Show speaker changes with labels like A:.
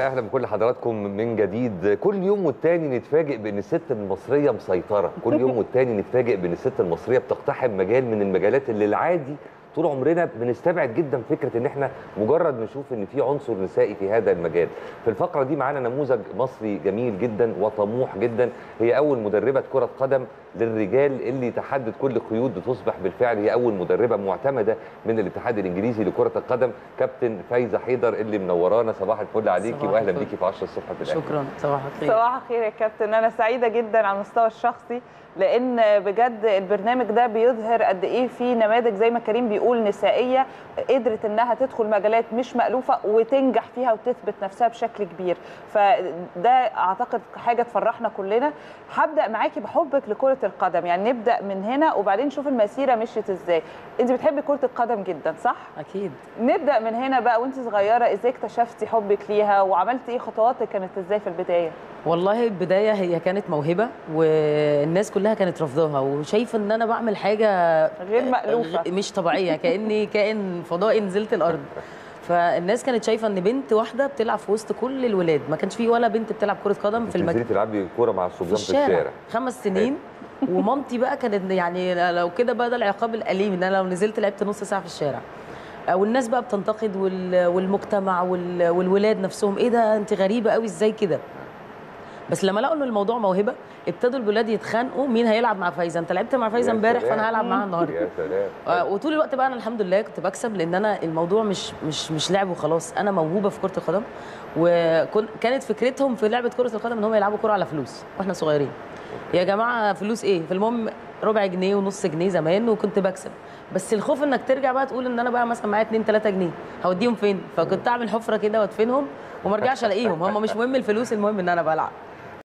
A: يا اهلا بكل حضراتكم من جديد كل يوم والتاني نتفاجئ بان الست المصريه مسيطره كل يوم والتاني نتفاجئ بان الست المصريه بتقتحم مجال من المجالات اللي العادي طول عمرنا بنستبعد جدا فكره ان احنا مجرد نشوف ان في عنصر نسائي في هذا المجال في الفقره دي معانا نموذج مصري جميل جدا وطموح جدا هي اول مدربه كره قدم للرجال اللي تحدد كل قيود تصبح بالفعل هي اول مدربه معتمده من الاتحاد الانجليزي لكره القدم كابتن فايزه حيدر اللي منورانا صباح الفل عليكي
B: صباح
A: واهلا
B: الفل.
A: بيكي في 10 الصبح في الأهلي.
B: شكرا صباح الخير
C: صباح الخير يا كابتن انا سعيده جدا على المستوى الشخصي لان بجد البرنامج ده بيظهر قد ايه في نماذج زي ما كريم بيقول نسائيه قدرت انها تدخل مجالات مش مالوفه وتنجح فيها وتثبت نفسها بشكل كبير فده اعتقد حاجه تفرحنا كلنا هبدا معاكي بحبك لكره القدم يعني نبدا من هنا وبعدين نشوف المسيره مشيت ازاي انت بتحبي كره القدم جدا صح
B: اكيد
C: نبدا من هنا بقى وانت صغيره ازاي اكتشفتي حبك ليها وعملتي ايه خطواتك كانت ازاي في البدايه
B: والله البدايه هي كانت موهبه والناس كلها كانت رافضاها وشايفه ان انا بعمل حاجه
C: غير مألوفة.
B: غ- مش طبيعيه كاني كائن فضائي نزلت الارض فالناس كانت شايفه ان بنت واحده بتلعب في وسط كل الولاد ما كانش في ولا بنت بتلعب كره قدم في
A: تنزلي
B: المكان
A: تلعبي كوره مع الصبيان
B: في
A: في
B: الشارع,
A: الشارع
B: خمس سنين ومامتي بقى كانت يعني لو كده بقى ده العقاب الاليم ان انا لو نزلت لعبت نص ساعه في الشارع والناس بقى بتنتقد وال- والمجتمع وال- والولاد نفسهم ايه ده انت غريبه قوي ازاي كده بس لما لقوا ان الموضوع موهبه ابتدوا الولاد يتخانقوا مين هيلعب مع فايزه انت لعبت مع فايزه
A: يا
B: امبارح
A: سلام.
B: فانا هلعب معاها النهارده
A: يا سلام
B: آه، وطول الوقت بقى انا الحمد لله كنت بكسب لان انا الموضوع مش مش مش لعب وخلاص انا موهوبه في كره القدم وكانت فكرتهم في لعبه كره القدم ان هم يلعبوا كره على فلوس واحنا صغيرين يا جماعه فلوس ايه في المهم ربع جنيه ونص جنيه زمان وكنت بكسب بس الخوف انك ترجع بقى تقول ان انا بقى مثلا معايا 2 3 جنيه هوديهم فين فكنت اعمل حفره كده وادفنهم وما ارجعش الاقيهم هم مش مهم الفلوس المهم ان انا بلعب